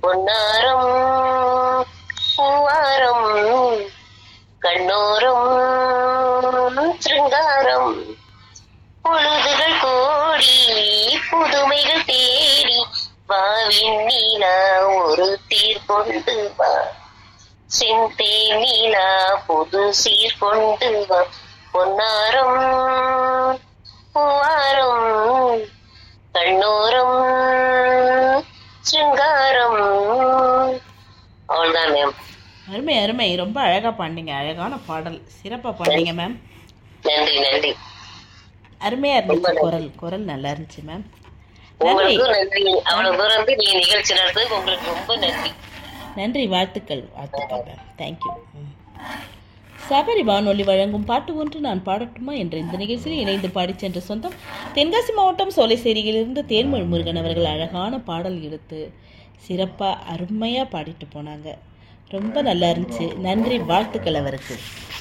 பொன்னாரம் பூவாரம் கண்ணோரம் சிருங்காரம் பொழுதுகள் கோடி புதுமைகள் தேடி வாவின் நீலா ஒரு தீர் கொண்டு வா செந்தே நீலா புது சீர் கொண்டு வா பொன்னாரம் பூவாரம் கண்ணோரம் சிருங்காரம் அவ்வளவுதான் மேம் அருமை அருமை ரொம்ப அழகா பாடினீங்க அழகான பாடல் சிறப்பா பாடினீங்க மேம் நன்றி நன்றி அருமையா இருந்துச்சு குரல் குரல் நல்லா இருந்துச்சு மேம் நன்றி உங்களுக்கும் நன்றி அவ்வளவு தூரம் வந்து நீங்க நிகழ்ச்சி நடத்துறதுக்கு உங்களுக்கு ரொம்ப நன்றி நன்றி வாழ்த்துக்கள் வாழ்த்துக்கள் மேம் தேங்க்யூ சபரி வானொலி வழங்கும் பாட்டு ஒன்று நான் பாடட்டுமா என்ற இந்த நிகழ்ச்சியில் இணைந்து பாடிச் சென்ற சொந்தம் தென்காசி மாவட்டம் சோலைசேரியிலிருந்து தேன்மொழி முருகன் அவர்கள் அழகான பாடல் எடுத்து சிறப்பாக அருமையாக பாடிட்டு போனாங்க ரொம்ப நல்லா இருந்துச்சு நன்றி வாழ்த்துக்கள் அவருக்கு